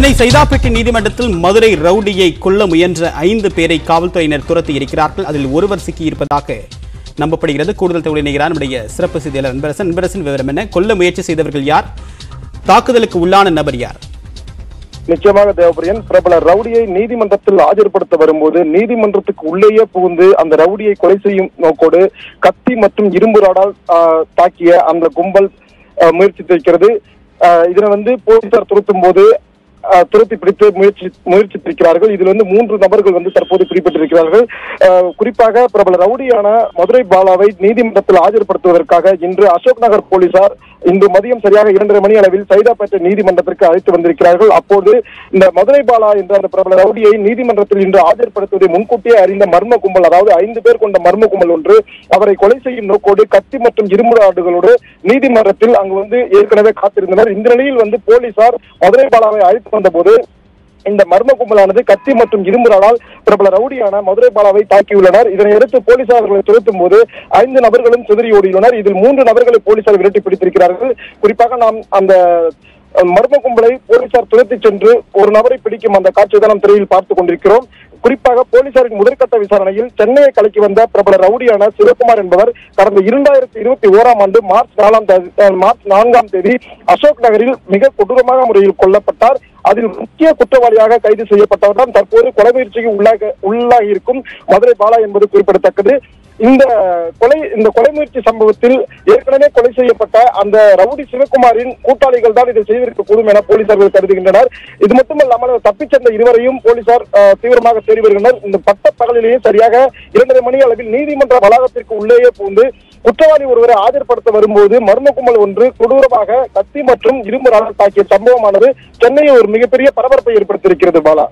சென்னை சைதாப்பேட்டை நீதிமன்றத்தில் மதுரை ரவுடியை கொல்ல முயன்ற ஐந்து பேரை காவல்துறையினர் துரத்தி இருக்கிறார்கள் அதில் ஒருவர் சிக்கியிருப்பதாக நம்பப்படுகிறது கூடுதல் தகவல் இணைகிறார் நம்முடைய சிறப்பு செய்தியாளர் அன்பரசன் அன்பரசன் விவரம் என்ன கொல்ல முயற்சி செய்தவர்கள் யார் தாக்குதலுக்கு உள்ளான நபர் யார் நிச்சயமாக தேவபிரியன் பிரபல ரவுடியை நீதிமன்றத்தில் ஆஜர்படுத்த வரும்போது நீதிமன்றத்துக்கு உள்ளேயே புகுந்து அந்த ரவுடியை கொலை செய்யும் நோக்கோடு கத்தி மற்றும் இரும்பு ராடால் ஆஹ், தாக்கிய அந்த கும்பல் ஆஹ், முயற்சித்திருக்கிறது ஆஹ், இதனை வந்து போலீசார் துரத்தும் போது ஆஹ், துரத்தி பிடித்து முயற்சி முயற்சித்திருக்கிறார்கள் இதில் வந்து மூன்று நபர்கள் வந்து தற்போது பிடிபட்டிருக்கிறார்கள் ஆஹ், குறிப்பாக பிரபல ரவுடியான மதுரை பாலாவை நீதிமன்றத்தில் ஆஜர்படுத்துவதற்காக இன்று அசோக் நகர் போலீசார் இன்று மதியம் சரியாக இரண்டரை மணி அளவில் சைதாப்பேட்டை நீதிமன்றத்திற்கு அழைத்து வந்திருக்கிறார்கள் அப்போது இந்த மதுரை பாலா என்ற அந்த பிரபல ரவுடியை நீதிமன்றத்தில் இன்று ஆஜர்படுத்துவதை முன்கூட்டியே அறிந்த மர்ம கும்பல் அதாவது ஐந்து பேர் கொண்ட மர்ம கும்பல் ஒன்று அவரை கொலை செய்யும் நோக்கோடு கத்தி மற்றும் இரும்பு ராடுகளோடு நீதிமன்றத்தில் அங்கு வந்து ஏற்கனவே காத்திருந்தனர் இந்த நிலையில் வந்து போலீசார் மதுரை பாலாவை அழைத்து வந்தபோது இந்த மர்ம கும்பலானது கத்தி மற்றும் இரும்புறால் பிரபல ரவுடியான மதுரை பாலாவை தாக்கியுள்ளனர் இதனையடுத்து போலீசார் அவர்களை துரத்தும் போது ஐந்து நபர்களும் சிதறி ஓடியுள்ளனர் இதில் மூன்று நபர்களை போலீசார் விரட்டி பிடித்திருக்கிறார்கள் குறிப்பாக நாம் அந்த அஹ், மர்ம கும்பலை போலீசார் துரத்தி சென்று ஒரு நபரை பிடிக்கும் அந்த காட்சியை தான் நாம் திரையில் பார்த்துக் கொண்டிருக்கிறோம் குறிப்பாக போலீசாரின் முதற்கட்ட விசாரணையில் சென்னையை கலக்கி வந்த பிரபல ரவுடியான சிவகுமார் என்பவர் கடந்த இரண்டாயிரத்தி இருபத்தி ஓராம் ஆண்டு மார்ச் நாலாம் தேதி அஹ், மார்ச் நான்காம் தேதி அசோக் நகரில் மிக கொடூரமான முறையில் கொல்லப்பட்டார் அதில் முக்கிய குற்றவாளியாக கைது செய்யப்பட்டவர் தான் தற்போது கொலை முயற்சிக்கு உள்ளாக உள்ளாகி இருக்கும் மதுரை பாலா என்பது குறிப்பிடத்தக்கது இந்த கொலை இந்த கொலை முயற்சி சம்பவத்தில் ஏற்கனவே கொலை செய்யப்பட்ட அந்த ரவுடி சிவகுமாரின் கூட்டாளிகள் தான் இதை செய்திருக்கக்கூடும் என போலீசார்கள் கருதுகின்றனர் இது மட்டுமல்லாமல் தப்பிச் சென்ற இருவரையும் போலீசார் அஹ், தீவிரமாக தேடி வருகின்றனர் இந்த பட்ட பகலிலேயே சரியாக இரண்டரை மணி அளவில் நீதிமன்ற வளாகத்திற்கு உள்ளேயே புகுந்து குற்றவாளி ஒருவரை ஆஜர்படுத்த வரும்போது மர்ம கும்பல் ஒன்று கொடூரமாக கத்தி மற்றும் இரும்பு ராடால் தாக்கிய சம்பவமானது சென்னையில் ஒரு மிகப்பெரிய பரபரப்பை ஏற்படுத்தியிருக்கிறது பாலா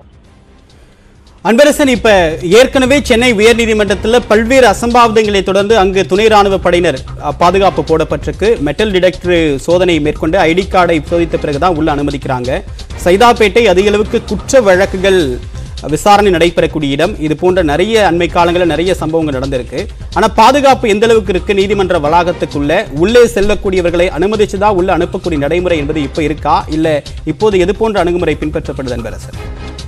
அன்பரசன் இப்ப ஏற்கனவே சென்னை உயர்நீதிமன்றத்தில் பல்வேறு அசம்பாவிதங்களை தொடர்ந்து அங்கு துணை ராணுவ படையினர் அ, பாதுகாப்பு போடப்பட்டிருக்கு மெட்டல் டிடெக்டர் சோதனை மேற்கொண்டு ஐடி கார்டை சோதித்த பிறகுதான் உள்ள அனுமதிக்கிறாங்க சைதாப்பேட்டை அதிக அளவுக்கு குற்ற வழக்குகள் விசாரணை நடைபெறக்கூடிய இடம் இது போன்ற நிறைய அண்மை காலங்களில் நிறைய சம்பவங்கள் நடந்திருக்கு ஆனா பாதுகாப்பு எந்த அளவுக்கு இருக்கு நீதிமன்ற வளாகத்துக்குள்ள உள்ளே செல்லக்கூடியவர்களை அனுமதிச்சுதான் உள்ள அனுப்பக்கூடிய நடைமுறை என்பது இப்ப இருக்கா இல்ல இப்போது எது போன்ற அணுகுமுறை பின்பற்றப்படுது அன்பரசன்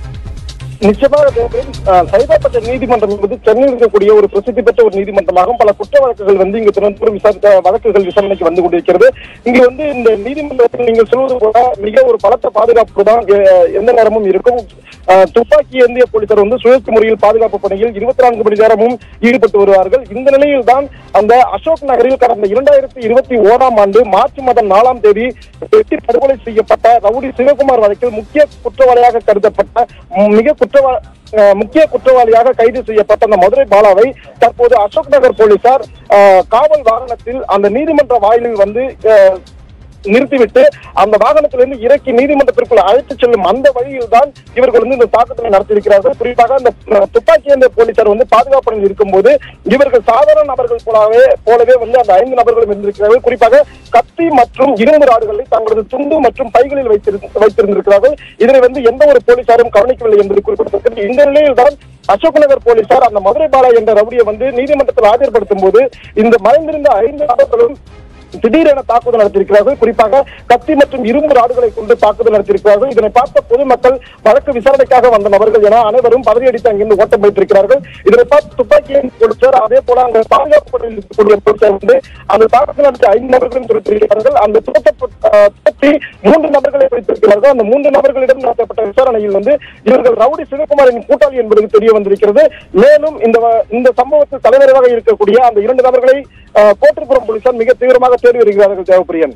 நிச்சயமாக தேவரேன், அஹ், சைதாப்பேட்டை நீதிமன்றம் என்பது சென்னையில் இருக்கக்கூடிய ஒரு பிரசித்தி பெற்ற ஒரு நீதிமன்றமாகும் பல குற்ற வழக்குகள் வந்து இங்கு தினந்தோறும் விசாரித்த வழக்குகள் விசாரணைக்கு வந்து கொண்டிருக்கிறது இங்கு வந்து இந்த நீதிமன்றத்தில் நீங்கள் சொல்வது போல மிக ஒரு பலத்த பாதுகாப்பு தான் அஹ், எந்த நேரமும் இருக்கும் அஹ், துப்பாக்கி ஏந்திய போலீசார் வந்து சுழற்சி முறையில் பாதுகாப்பு பணியில் இருபத்தி நான்கு மணி நேரமும் ஈடுபட்டு வருவார்கள் இந்த நிலையில் தான் அந்த அசோக் நகரில் கடந்த இரண்டாயிரத்தி இருபத்தி ஓராம் ஆண்டு மார்ச் மாதம் நாலாம் தேதி வெட்டி படுகொலை செய்யப்பட்ட ரவுடி சிவகுமார் வழக்கில் முக்கிய குற்றவாளியாக கருதப்பட்ட ம், மிக குற்றவா அஹ், முக்கிய குற்றவாளியாக கைது செய்யப்பட்ட அந்த மதுரை பாலாவை தற்போது அசோக் நகர் போலீசார் அஹ், காவல் வாகனத்தில் அந்த நீதிமன்ற வாயிலில் வந்து அஹ், நிறுத்திவிட்டு அந்த வாகனத்திலிருந்து இறக்கி நீதிமன்றத்திற்குள் அழைத்து செல்லும் அந்த வழியில் தான் இவர்கள் வந்து இந்த தாக்குதலை நடத்தியிருக்கிறார்கள் குறிப்பாக அந்த அஹ், துப்பாக்கி ஏந்திய போலீசார் வந்து பாதுகாப்புடன் இருக்கும்போது இவர்கள் சாதாரண நபர்கள் போலவே போலவே வந்து அந்த ஐந்து நபர்களும் இருந்திருக்கிறார்கள் குறிப்பாக கத்தி மற்றும் இரும்பு ராடுகளை தங்களது துண்டு மற்றும் பைகளில் வைத்திரு வைத்திருந்திருக்கிறார்கள் இதனை வந்து எந்த ஒரு போலீசாரும் கவனிக்கவில்லை என்பது குறிப்பிடத்தக்கது இந்த நிலையில் தான் அசோக் நகர் போலீசார் அந்த மதுரை பாலா என்ற ரவுடியை வந்து நீதிமன்றத்தில் ஆஜர்படுத்தும் போது இந்த மறைந்திருந்த ஐந்து நபர்களும் திடீரென தாக்குதல் நடத்தியிருக்கிறார்கள் குறிப்பாக கத்தி மற்றும் இரும்பு ராடுகளை கொண்டு தாக்குதல் நடத்தியிருக்கிறார்கள் இதனை பார்த்த பொதுமக்கள் வழக்கு விசாரணைக்காக வந்த நபர்கள் என அனைவரும் பதவியடித்து அங்கிருந்து ஓட்டம் வைத்திருக்கிறார்கள் இதனை பார்த்து துப்பாக்கியை போலீசார் அதே போல அங்க பாதுகாப்பு படையில் இருக்கக்கூடிய போலீசார் வந்து அந்த தாக்குதல் நடத்திய ஐந்து நபர்களும் துரத்திருக்கிறார்கள் அந்த துரத்தப்பட்ட அஹ், துரத்தி மூன்று நபர்களை வைத்திருக்கிறார்கள் அந்த மூன்று நபர்களிடம் நடத்தப்பட்ட விசாரணையில் வந்து இவர்கள் ரவுடி சிவகுமாரின் கூட்டாளி என்பது தெரிய வந்திருக்கிறது மேலும் இந்த வ- இந்த சம்பவத்தில் தலைவராக இருக்கக்கூடிய அந்த இரண்டு நபர்களை அஹ், கோட்டூர்புரம் போலீசார் மிக தீவிரமாக தேடி வருகிறார்கள் தேவப்பிரியன்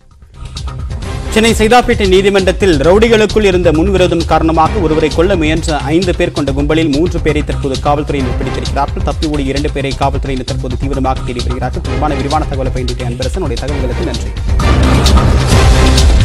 சென்னை சைதாப்பேட்டை நீதிமன்றத்தில் ரவுடிகளுக்குள் இருந்த முன்விரோதம் காரணமாக ஒருவரை கொல்ல முயன்ற ஐந்து பேர் கொண்ட கும்பலில் மூன்று பேரை தற்போது காவல்துறையினர் பிடித்திருக்கிறார்கள் தப்பி ஓடிய இரண்டு பேரை காவல்துறையினர் தற்போது தீவிரமாக தேடி வருகிறார்கள் தொடர்பான விரிவான தகவலை பயன்படுத்திய அன்பரசன் உடைய தகவல்களுக்கு நன்றி